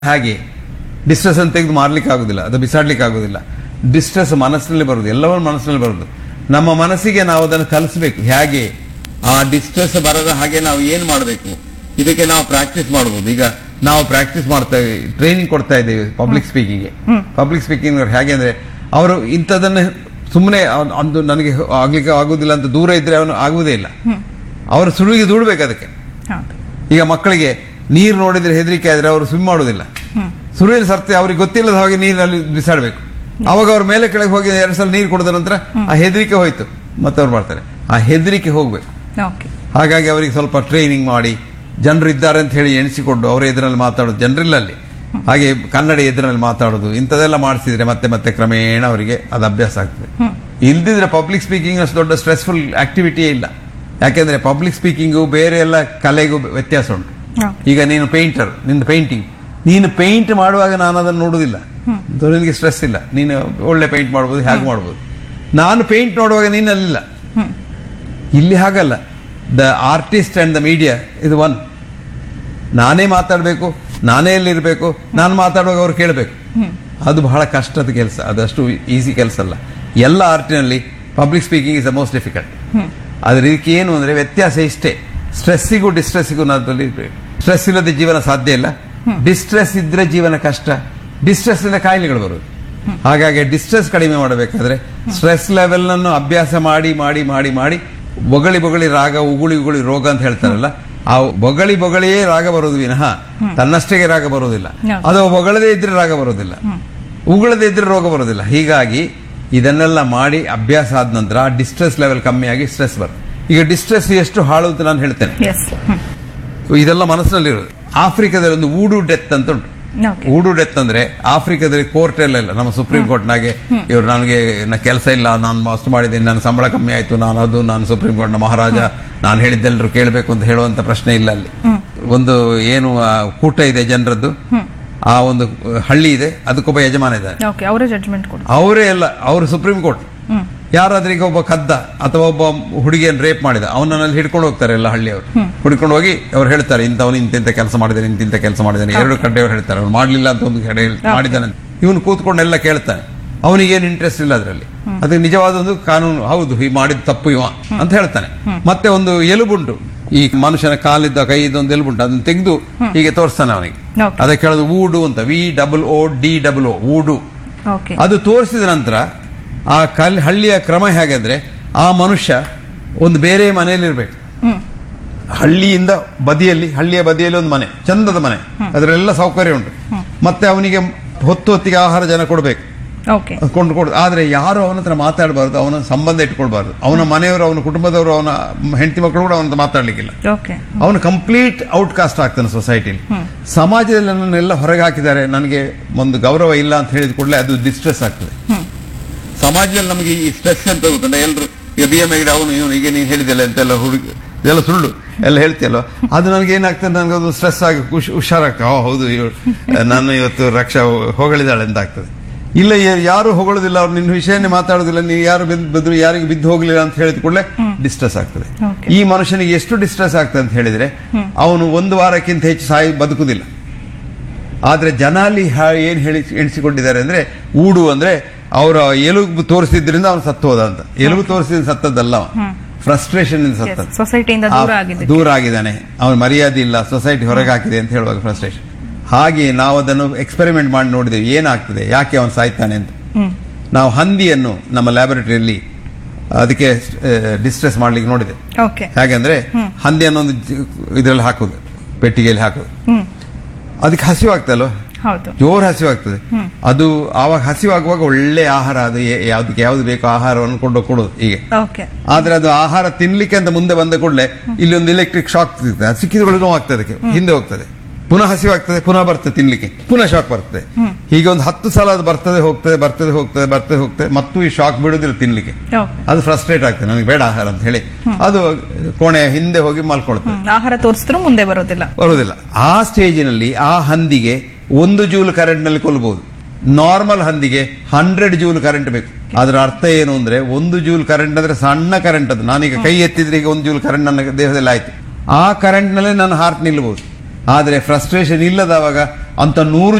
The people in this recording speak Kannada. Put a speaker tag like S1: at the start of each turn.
S1: ಹಾಗೆ ಡಿಸ್ಟ್ರೆಸ್ ಅಂತ ತೆಗೆದು ಮಾರ್ಲಿಕ್ಕೆ ಆಗುದಿಲ್ಲ ಅದು ಬಿಸಾಡ್ಲಿಕ್ಕೆ ಆಗುದಿಲ್ಲ ಡಿಸ್ಟ್ರೆಸ್ ಮನಸ್ಸಿನಲ್ಲಿ ಬರುದು ಎಲ್ಲವನ್ನೂ ಮನಸ್ಸಿನಲ್ಲಿ ಬರುದು ನಮ್ಮ ಮನಸ್ಸಿಗೆ ನಾವು ಅದನ್ನು ಕಲಿಸಬೇಕು ಹೇಗೆ ಆ ಡಿಸ್ಟ್ರೆಸ್ ಬರದ ಹಾಗೆ ನಾವು ಏನ್ ಮಾಡಬೇಕು ಇದಕ್ಕೆ ನಾವು ಪ್ರಾಕ್ಟೀಸ್ ಮಾಡಬಹುದು ಈಗ ನಾವು ಪ್ರಾಕ್ಟೀಸ್ ಮಾಡ್ತಾ ಟ್ರೈನಿಂಗ್ ಕೊಡ್ತಾ ಇದ್ದೇವೆ ಪಬ್ಲಿಕ್ ಸ್ಪೀಕಿಂಗ್ಗೆ ಪಬ್ಲಿಕ್ ಸ್ಪೀಕಿಂಗ್ ಹೇಗೆ ಅಂದ್ರೆ ಅವರು ಇಂಥದನ್ನ ಸುಮ್ಮನೆ ಒಂದು ನನಗೆ ಆಗ್ಲಿಕ್ಕೆ ಆಗುದಿಲ್ಲ ಅಂತ ದೂರ ಇದ್ರೆ ಅವನು ಆಗುವುದೇ ಇಲ್ಲ ಅವರು ಸುಳಿಗೆ ದೂಡ್ಬೇಕು ಅದಕ್ಕೆ
S2: ಹೌದು
S1: ಈಗ ಮಕ್ಕಳಿಗೆ ನೀರು ನೋಡಿದ್ರೆ ಹೆದರಿಕೆ ಆದ್ರೆ ಅವರು ಸ್ವಿಮ್ ಮಾಡುವುದಿಲ್ಲ ಸುರುವಿನ ಸರ್ತಿ ಅವ್ರಿಗೆ ಗೊತ್ತಿಲ್ಲದ ಹಾಗೆ ನೀರಿನಲ್ಲಿ ಬಿಸಾಡಬೇಕು ಅವಾಗ ಅವ್ರ ಮೇಲೆ ಕೆಳಗೆ ಹೋಗಿ ಎರಡು ಸಲ ನೀರು ಕುಡಿದ ನಂತರ ಆ ಹೆದರಿಕೆ ಹೋಯ್ತು ಮತ್ತೆ ಅವ್ರು ಮಾಡ್ತಾರೆ ಆ ಹೆದರಿಕೆ ಹೋಗ್ಬೇಕು
S2: ಓಕೆ
S1: ಹಾಗಾಗಿ ಅವರಿಗೆ ಸ್ವಲ್ಪ ಟ್ರೈನಿಂಗ್ ಮಾಡಿ ಜನರು ಇದ್ದಾರೆ ಅಂತ ಹೇಳಿ ಎಣಿಸಿಕೊಂಡು ಅವರ ಎದುರಲ್ಲಿ ಮಾತಾಡೋದು ಜನರಿಲ್ಲ ಅಲ್ಲಿ ಹಾಗೆ ಕನ್ನಡ ಎದುರಲ್ಲಿ ಮಾತಾಡೋದು ಇಂಥದೆಲ್ಲ ಮಾಡಿಸಿದ್ರೆ ಮತ್ತೆ ಮತ್ತೆ ಕ್ರಮೇಣ ಅವರಿಗೆ ಅದು ಅಭ್ಯಾಸ ಆಗ್ತದೆ ಇಲ್ದಿದ್ರೆ ಪಬ್ಲಿಕ್ ಸ್ಪೀಕಿಂಗ್ ಅಷ್ಟು ದೊಡ್ಡ ಸ್ಟ್ರೆಸ್ಫುಲ್ ಆಕ್ಟಿವಿಟಿಯೇ ಇಲ್ಲ ಯಾಕೆಂದ್ರೆ ಪಬ್ಲಿಕ್ ಸ್ಪೀಕಿಂಗು ಬೇರೆ ಎಲ್ಲ ಕಲೆಗೂ ವ್ಯತ್ಯಾಸ ಉಂಟು
S2: ಹೌದು.
S1: ಈಗ ನೀನು ಪೇಂಟರ್ ನಿಂದು ಪೇಂಟಿಂಗ್ ನೀನು ಪೇಂಟ್ ಮಾಡುವಾಗ ನಾನು ಅದನ್ನು ನೋಡುವುದಿಲ್ಲ ಅದು ನಿನಗೆ ಸ್ಟ್ರೆಸ್ ಇಲ್ಲ ನೀನು ಒಳ್ಳೆ ಪೇಂಟ್ ಮಾಡ್ಬೋದು ಹೇಗೆ ಮಾಡ್ಬೋದು ನಾನು ಪೇಂಟ್ ನೋಡುವಾಗ ನೀನು ಅಲ್ಲಿಲ್ಲ ಇಲ್ಲಿ ಹಾಗಲ್ಲ the artist and the media ಇದು ಒನ್ ನಾನೇ ಮಾತಾಡಬೇಕು ನಾನೇ ಎಲ್ಲಿರಬೇಕು ನಾನು ಮಾತಾಡುವಾಗ ಅವ್ರು ಕೇಳಬೇಕು ಅದು ಬಹಳ ಕಷ್ಟದ ಕೆಲಸ ಅದಷ್ಟು ಈಸಿ ಕೆಲಸ ಅಲ್ಲ ಎಲ್ಲ ಆರ್ಟಿನಲ್ಲಿ public speaking is the most difficult ಅದ್ರ ಇದಕ್ಕೆ ಏನು ಅಂದ್ರೆ ವ್ಯತ್ಯಾಸ ಇಷ್ಟೇ ಸ್ಟ್ರೆಸ್ಸಿಗೂ ಡಿಸ್ಟ್ರೆಸ್ಸಿಗೂ ನಾದಲ್ಲಿ ಸ್ಟ್ರೆಸ್ ಇಲ್ಲದೆ ಜೀವನ ಸಾಧ್ಯ ಇಲ್ಲ ಡಿಸ್ಟ್ರೆಸ್ ಇದ್ರೆ ಜೀವನ ಕಷ್ಟ ಡಿಸ್ಟ್ರೆಸ್ ಇಂದ ಕಾಯಿಲೆಗಳು ಬರುವುದು ಹಾಗಾಗಿ ಡಿಸ್ಟ್ರೆಸ್ ಕಡಿಮೆ ಮಾಡಬೇಕಾದ್ರೆ ಸ್ಟ್ರೆಸ್ ಲೆವೆಲ್ ಅನ್ನು ಅಭ್ಯಾಸ ಮಾಡಿ ಮಾಡಿ ಮಾಡಿ ಮಾಡಿ ಬೊಗಳಿ ಬೊಗಳಿ ರಾಗ ಉಗುಳಿ ಉಗುಳಿ ರೋಗ ಅಂತ ಹೇಳ್ತಾರಲ್ಲ ಆ ಬೊಗಳಿ ಬೊಗಳಿಯೇ ರಾಗ ಬರೋದು ವಿನಃ ತನ್ನಷ್ಟಕ್ಕೆ ರಾಗ ಬರೋದಿಲ್ಲ
S2: ಹೌದು.
S1: ಅದು ಬೊಗಳದೇ ಇದ್ರೆ ರಾಗ ಬರೋದಿಲ್ಲ ಉಗುಳದೇ ಇದ್ರೆ ರೋಗ ಬರೋದಿಲ್ಲ ಹೀಗಾಗಿ ಇದನ್ನೆಲ್ಲ ಮಾಡಿ ಅಭ್ಯಾಸ ಆದ ನಂತರ ಆ ಡಿಸ್ಟ್ರೆಸ್ ಲೆವೆಲ್ ಕಮ್ಮಿ ಆಗಿ ಸ್ಟ್ರೆಸ್ ಬರುತ್ತೆ ಈಗ ಡಿಸ್ಟ್ರೆಸ್ ಎಷ್ಟು ಹಾಳು ಅಂತ ನಾನು ಹೇಳ್ತೇನೆ
S2: ಎಸ್
S1: ಇದೆಲ್ಲ ಮನಸ್ಸಿನಲ್ಲಿರೋದು ಆಫ್ರಿಕಾದಲ್ಲಿ ಒಂದು ಊಡು ಡೆತ್ ಅಂತ ಉಂಟು
S2: ಓಕೆ
S1: ಊಡು ಡೆತ್ ಅಂದ್ರೆ ಆಫ್ರಿಕಾದಲ್ಲಿ ಕೋರ್ಟ್ ಎಲ್ಲ ಇಲ್ಲ ನಮ್ಮ ಸುಪ್ರೀಂ ಕೋರ್ಟ್ನಾಗೆ ಇವರು ನನಗೆ ಕೆಲಸ ಇಲ್ಲ ನಾನು ಮಸ್ತ್ ಮಾಡಿದ್ದೀನಿ ನನ್ನ ಸಂಬಳ ಕಮ್ಮಿ ಆಯ್ತು ನಾನು ಅದು ನಾನು ಸುಪ್ರೀಂ ಕೋರ್ಟ್ನ ಮಹಾರಾಜ ನಾನು ಹೇಳಿದ್ದೆಲ್ಲರೂ ಕೇಳಬೇಕು ಅಂತ ಹೇಳುವಂತ ಪ್ರಶ್ನೆ ಇಲ್ಲ ಅಲ್ಲಿ ಒಂದು ಏನು ಆ, ಕೂಟ ಇದೆ ಜನರದ್ದು ಆ ಒಂದು ಹಳ್ಳಿ ಇದೆ ಅದಕ್ಕೊಬ್ಬ ಯಜಮಾನ ಇದ್ದಾರೆ
S2: ಓಕೆ ಅವರೇ ಜಡ್ಜ್ಮೆಂಟ್ ಕೊಡಿ
S1: ಅವರೇ ಎಲ್ಲ ಅವರು ಸುಪ್ರೀಂ ಕೋರ್ಟ್ ಯಾರಾದ್ರೂ ಈಗ ಒಬ್ಬ ಕದ್ದ ಅಥವಾ ಒಬ್ಬ ಹುಡುಗಿಯನ್ನು ರೇಪ್ ಮಾಡಿದ ಅವನನ್ನಲ್ಲಿ ಹಿಡ್ಕೊಂಡು ಹೋಗ್ತಾರೆ ಎಲ್ಲ ಹಳ್ಳಿಯವರು ಹಿಡ್ಕೊಂಡು ಹೋಗಿ ಅವ್ರು ಹೇಳ್ತಾರೆ ಇಂಥವನು ಇಂತಿಂತ ಕೆಲಸ ಮಾಡಿದ್ದಾನೆ ಇಂತಿಂತ ಕೆಲಸ ಮಾಡಿದ್ದಾನೆ ಎರಡು ಕಡೆಯವರು ಹೇಳ್ತಾರೆ ಅವ್ನು ಮಾಡ್ಲಿಲ್ಲ ಅಂತ ಒಂದು ಕಡೆ ಹೇಳ್- ಮಾಡಿದ್ದಾನೆ ಇವನು ಕೂತ್ಕೊಂಡೆಲ್ಲ ಕೇಳ್ತಾನೆ ಅವನಿಗೇನು ಇಂಟ್ರೆಸ್ಟ್ ಇಲ್ಲ ಅದರಲ್ಲಿ ಅದು ನಿಜವಾದ ಒಂದು ಕಾನೂನು ಹೌದು ಈ ಮಾಡಿದ ತಪ್ಪು ಇವ ಅಂತ ಹೇಳ್ತಾನೆ ಮತ್ತೆ ಒಂದು ಎಲುಬುಂಟು ಈ ಮನುಷ್ಯನ ಕಾಲಿದ್ದ ಕೈಯಿದ್ದ ಒಂದು ಎಲುಬುಂಟು ಅದನ್ನ ತೆಗೆದು ಹೀಗೆ ತೋರಿಸ್ತಾನೆ ಅವನಿಗೆ
S2: Okay.
S1: ಅದಕ್ಕೆ ಹೇಳೋದು ಊಡು ಅಂತ V double O D double O ಊಡು
S2: ಓಕೆ
S1: ಅದು ತೋರಿಸಿದ ನಂತರ ಆ ಕಲ್ ಹಳ್ಳಿಯ ಕ್ರಮ ಹೇಗೆಂದ್ರೆ ಆ ಮನುಷ್ಯ ಒಂದು ಬೇರೆ ಮನೆಯಲ್ಲಿರ್ಬೇಕು
S2: ಹ್ಮ್
S1: ಹಳ್ಳಿಯಿಂದ ಬದಿಯಲ್ಲಿ ಹಳ್ಳಿಯ ಬದಿಯಲ್ಲಿ ಒಂದು ಮನೆ ಚಂದದ ಮನೆ ಅದರೆಲ್ಲ ಸೌಕರ್ಯ ಉಂಟು ಮತ್ತೆ ಅವನಿಗೆ ಹೊತ್ತು ಹೊತ್ತಿಗೆ ಆಹಾರ ಜನ ಕೊಡಬೇಕು
S2: ಓಕೆ
S1: ಕೊಂಡು ಕೊಡು ಆದ್ರೆ ಯಾರು ಅವನ ಹತ್ರ ಮಾತಾಡಬಾರ್ದು ಅವನ ಸಂಬಂಧ ಇಟ್ಕೊಳ್ಬಾರ್ದು ಅವನ ಮನೆಯವರು ಅವನ ಕುಟುಂಬದವರು ಅವನ ಹೆಂಡತಿ ಮಕ್ಕಳು ಕೂಡ ಅವನ ಹತ್ರ ಮಾತಾಡ್ಲಿಕ್ಕಿಲ್ಲ
S2: ಓಕೆ
S1: ಅವನು ಕಂಪ್ಲೀಟ್ ಔಟ್ಕಾಸ್ಟ್ ಆಗ್ತಾನೆ ಸೊಸೈಟಿಲಿ ಸಮಾಜದಲ್ಲಿ ನನ್ನನ್ನೆಲ್ಲ ಹೊರಗೆ ಹಾಕಿದ್ದಾರೆ ನನಗೆ ಒಂದು ಗೌರವ ಇಲ್ಲ ಅಂತ ಹೇಳಿದ ಕೂಡಲೇ ಅದು ಡಿಸ್ಟ್ರೆಸ್ ಆಗ್ತದೆ ಸಮಾಜದಲ್ಲಿ ನಮಗೆ ಈ ಸ್ಟ್ರೆಸ್ ಅಂತ ಗೊತ್ತುಂಟ ಎಲ್ಲರೂ ಈಗ ಬಿ ಎಂ ಅವನು ಇವನು ಈಗ ನೀನು ಹೇಳಿದೆಲ್ಲ ಅಂತೆಲ್ಲ ಹುಡುಗಿ ಇದೆಲ್ಲ ಸುಳ್ಳು ಎಲ್ಲ ಹೇಳ್ತಿಯಲ್ಲ ಅದು ನನಗೆ ಏನಾಗ್ತದೆ ನನಗೆ ಅದು ಸ್ಟ್ರೆಸ್ ಆಗಿ ಖುಷಿ ಹುಷಾರಾಗ್ತದೆ ಓ ಹೌದು ಇವ್ಳು ನಾನು ಇವತ್ತು ರಕ್ಷಾ ಹೊಗಳಿದಾಳೆ ಅಂತ ಆಗ್ತದೆ ಇಲ್ಲ ಯ- ಯಾರು ಹೊಗಳೋದಿಲ್ಲ ಅವ್ರು ನಿನ್ನ ವಿಷಯನೇ ಮಾತಾಡೋದಿಲ್ಲ ನೀವು ಯಾರು ಬಿದ್ದು ಬಿದ್ರು ಯಾರಿಗೆ ಬಿದ್ದು ಹೋಗ್ಲಿಲ್ಲ ಅಂತ ಹೇಳಿದ ಕೂಡಲೇ ಡಿಸ್ಟ್ರೆಸ್ ಆಗ್ತದೆ
S2: Okay.
S1: ಈ ಮನುಷ್ಯನಿಗೆ ಎಷ್ಟು ಡಿಸ್ಟ್ರೆಸ್ ಆಗ್ತದೆ ಅಂತ ಹೇಳಿದ್ರೆ ಅವನು ಒಂದು ವಾರಕ್ಕಿಂತ ಹೆಚ್ಚು ಸಾಯಿ ಬದುಕುದಿಲ್ಲ ಆದ್ರೆ ಜನ ಅಲ್ಲಿ ಹಾ- ಏನ್ ಹೇಳಿ ಎಣಿಸಿಕೊಂಡಿದ್ದಾರೆ ಅಂದ್ರೆ ಊಡು ಅಂದ್ರೆ ಅವರ ಎಲುಬು ತೋರಿಸಿದ್ರಿಂದ ಅವನು ಸತ್ತು ಹೋದ ಅಂತ ಎಲುಬು ತೋರಿಸಿದ ಸತ್ತದ್ದಲ್ಲ ಫ್ರಸ್ಟ್ರೇಷನ್ ಇಂದ ಸತ್ತ
S2: ಸೊಸೈಟಿಯಿಂದ ದೂರ ಆಗಿದೆ
S1: ದೂರ ಆಗಿದ್ದಾನೆ ಅವನ ಮರ್ಯಾದೆ ಇಲ್ಲ ಸೊಸೈಟಿ ಹೊರಗೆ ಹಾಕಿದೆ ಅಂತ ಹೇಳುವಾಗ ಫ್ರಸ್ಟ್ರೇಷನ್ ಹಾಗೆ ನಾವು ಅದನ್ನು ಎಕ್ಸ್ಪೆರಿಮೆಂಟ್ ಮಾಡಿ ನೋಡಿದ್ದೇವೆ ಏನಾಗ್ತದೆ ಯಾಕೆ ಅವನು ಸಾಯ್ತಾನೆ ಅಂತ
S2: ಹ್ಮ್
S1: ನಾವು ಹಂದಿಯನ್ನು ನಮ್ಮ ಲ್ಯಾಬೊರೇಟರಿಯಲ್ಲಿ ಅದಕ್ಕೆ ಡಿಸ್ಟ್ರೆಸ್ ಮಾಡ್ಲಿಕ್ಕೆ ನೋಡಿದೆ
S2: ಓಕೆ
S1: ಹೇಗೆಂದ್ರೆ ಹಂದಿಯನ್ನು ಒಂದು ಇದರಲ್ಲಿ ಹಾಕುದು ಪೆಟ್ಟಿಗೆಯಲ್ಲಿ ಹಾಕುದು
S2: ಹ್ಮ್
S1: ಅದಕ್ಕೆ ಹಸಿವಾಗ್ತಲ್ವ
S2: ಹೌದು
S1: ಜೋರ್ ಹಸಿವಾಗ್ತದೆ ಅದು ಆವಾಗ ಹಸಿವಾಗುವಾಗ ಒಳ್ಳೆ ಆಹಾರ ಅದು ಏ- ಯಾವ್ದಕ್ಕೆ ಯಾವ್ದು ಬೇಕೋ ಆಹಾರವನ್ನು ಕೊಂಡು ಕೊಡೋದು ಹೀಗೆ
S2: ಓಕೆ
S1: ಆದ್ರೆ ಅದು ಆಹಾರ ತಿನ್ಲಿಕ್ಕೆ ಅಂತ ಮುಂದೆ ಬಂದ ಕೂಡಲೇ ಇಲ್ಲಿ ಒಂದು ಎಲೆಕ್ಟ್ರಿಕ್ ಶಾಕ್ ಸಿಗ್ತದೆ ಅದು ಸಿಕ್ಕಿದ ನೋವಾಗ್ತದೆ ಅದಕ್ಕೆ ಹಿಂದೆ ಹೋಗ್ತದೆ ಪುನಃ ಹಸಿವಾಗ್ತದೆ ಪುನಃ ಬರ್ತದೆ ತಿನ್ಲಿಕ್ಕೆ ಪುನಃ ಶಾಕ್ ಬರ್ತದೆ ಹೀಗೆ ಒಂದು ಹತ್ತು ಸಲ ಅದು ಬರ್ತದೆ ಹೋಗ್ತದೆ ಬರ್ತದೆ ಹೋಗ್ತದೆ ಬರ್ತದೆ ಹೋಗ್ತದೆ ಮತ್ತು ಈ ಶಾಕ್ ಬಿಡುದಿಲ್ಲ ತಿನ್ಲಿಕ್ಕೆ
S2: ಓಕೆ
S1: ಅದು ಫ್ರಸ್ಟ್ರೇಟ್ ಆಗ್ತದೆ ನನಗೆ ಬೇಡ ಆಹಾರ ಅಂತ ಹೇಳಿ ಅದು ಕೋಣೆಯ ಹಿಂದೆ ಹೋಗಿ ಮಲ್ಕೊಳ್ತದೆ
S2: ಹ್ಮ್ ಆಹಾರ ತೋರಿಸಿದ್ರು ಮುಂದೆ ಬರೋದಿಲ್ಲ
S1: ಬರುವುದಿಲ್ಲ ಆ ಸ್ಟೇಜಿನಲ್ಲಿ ಆ ಹಂದಿಗೆ ಒಂದು ಜೂಲ್ ಕರೆಂಟ್ ನಲ್ಲಿ ಕೊಲ್ಲಬಹುದು ನಾರ್ಮಲ್ ಹಂದಿಗೆ ಹಂಡ್ರೆಡ್ ಜೂಲ್ ಕರೆಂಟ್ ಬೇಕು ಅದರ ಅರ್ಥ ಏನು ಅಂದ್ರೆ ಒಂದು ಜೂಲ್ ಕರೆಂಟ್ ಅಂದ್ರೆ ಸಣ್ಣ ಕರೆಂಟ್ ಅದು ನಾನೀಗ ಕೈ ಎತ್ತಿದ್ರೆ ಈಗ ಒಂದು ಜೂಲ್ ಕರೆಂಟ್ ನನ್ನ ದೇಹದಲ್ಲಿ ಆಯ್ತು ಆ ಕರೆಂಟ್ ನಲ್ಲೇ ನನ್ನ ಹಾರ್ಟ್ ನಿಲ್ಲಬಹುದು ಆದ್ರೆ ಫ್ರಸ್ಟ್ರೇಷನ್ ಇಲ್ಲದವಾಗ ಅಂತ ನೂರು